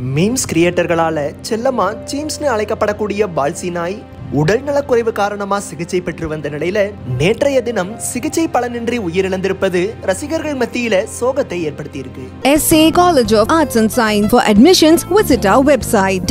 Memes கிரியேட்டர்களால செல்லமா ஜேம்ஸ்னு அழைக்கப்படக்கூடிய palsy நாய் உடல்நலக்குறைவு காரணமா சிகிச்சை பெற்று வந்த நிலையில நேற்றைய தினம் சிகிச்சை பலனின்றி உயிரிழந்திருப்பது ரசிகர்கள் மத்தியில சோகத்தை ஏற்படுத்தியிருக்கு SA College of Arts and Science. For admissions, visit our website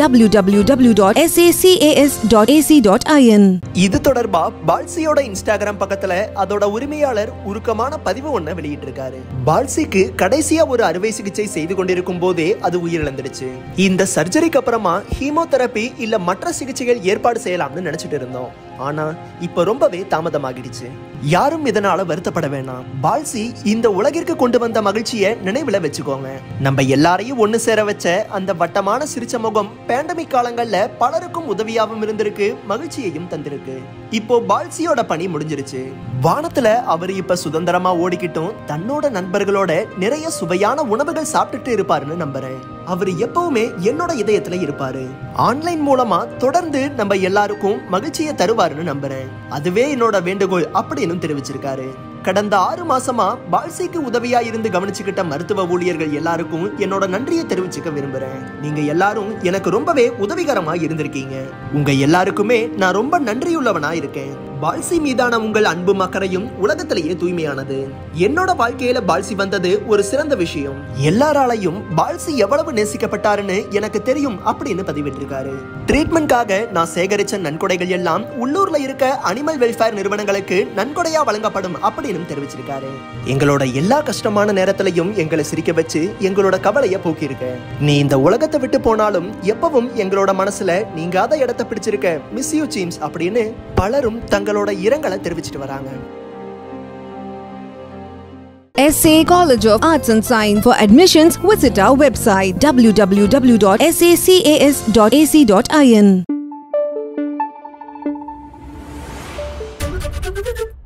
www.sacas.ac.in. இது தொடர்பா பால்சியோட இன்ஸ்டாகிராம் பக்கத்துல அதோட உரிமையாளர் உருக்கமான பதிவு ஒண்ண வெளியிட்டிருக்காரு பால்சிக்கு கடைசியா ஒரு அறுவை சிகிச்சை செய்து கொண்டிருக்கும் போதே அது உயிரிழந்துடுச்சு இந்த சர்ஜரிக்கு அப்புறமா ஹீமோதெரபி இல்ல மற்ற சிகிச்சைகள் ஏற்பாடு செய்யலாம்னு நினைச்சிட்டு இருந்தோம் ஆனா இப்ப ரொம்பவே தாமதமாகிடுச்சு யாரும் இதனால வருத்தப்பட வேணாம் பால்சி இந்த உலகிற்கு கொண்டு வந்த மகிழ்ச்சியை நினைவுல வச்சுக்கோங்க நம்ம எல்லாரையும் ஒண்ணு சேர வச்ச அந்த வட்டமான சிரிச்ச முகம் பேண்டமிக் காலங்கள்ல பலருக்கும் உதவியாகவும் இருந்திருக்கு மகிழ்ச்சியையும் தந்திருக்கு இப்போ பால்சியோட பணி முடிஞ்சிருச்சு வானத்துல அவர் இப்ப சுதந்திரமா ஓடிக்கிட்டும் தன்னோட நண்பர்களோட நிறைய சுவையான உணவுகள் சாப்பிட்டுட்டு இருப்பாருன்னு நம்புறேன் அவர் எப்பவுமே என்னோட இதயத்துல இருப்பாரு ஆன்லைன் மூலமா தொடர்ந்து நம்ம எல்லாருக்கும் மகிழ்ச்சியை தருவாருன்னு நம்புறேன் அதுவே என்னோட வேண்டுகோள் அப்படின்னு தெரிவிச்சிருக்காரு கடந்த ஆறு மாசமா பால்சிக்கு உதவியா இருந்து கவனிச்சுக்கிட்ட மருத்துவ ஊழியர்கள் எல்லாருக்கும் என்னோட நன்றியை தெரிவிச்சுக்க விரும்புறேன் நீங்க எல்லாரும் எனக்கு ரொம்பவே உதவிகரமா இருந்திருக்கீங்க உங்க எல்லாருக்குமே நான் ரொம்ப நன்றியுள்ளவனா இருக்கேன் பால்சி மீதான உங்கள் அன்பு மக்கரையும் உலகத்திலேயே தூய்மையானது என்னோட வாழ்க்கையில பால்சி வந்தது ஒரு சிறந்த விஷயம் எல்லாராலையும் பால்சி எவ்வளவு நேசிக்கப்பட்டாருன்னு எனக்கு தெரியும் அப்படின்னு பதிவிட்டிருக்காரு ட்ரீட்மெண்ட்காக நான் சேகரிச்ச நன்கொடைகள் எல்லாம் உள்ளூர்ல இருக்க அனிமல் வெல்ஃபேர் நிறுவனங்களுக்கு நன்கொடையா வழங்கப்படும் அப்படின்னு தெரிவிச்சிருக்காரு எங்களோட எல்லா கஷ்டமான நேரத்திலையும் எங்களை சிரிக்க வச்சு எங்களோட கவலைய போக்கியிருக்க நீ இந்த உலகத்தை விட்டு போனாலும் எப்பவும் எங்களோட மனசுல நீங்காத இடத்தை பிடிச்சிருக்க மிஸ் யூ சீம்ஸ் அப்படின்னு பலரும் தங்களோட இரங்கலை தெரிவிச்சிட்டு வராங்க SA College of Arts and Science. For admissions, visit our website www.sacas.ac.in.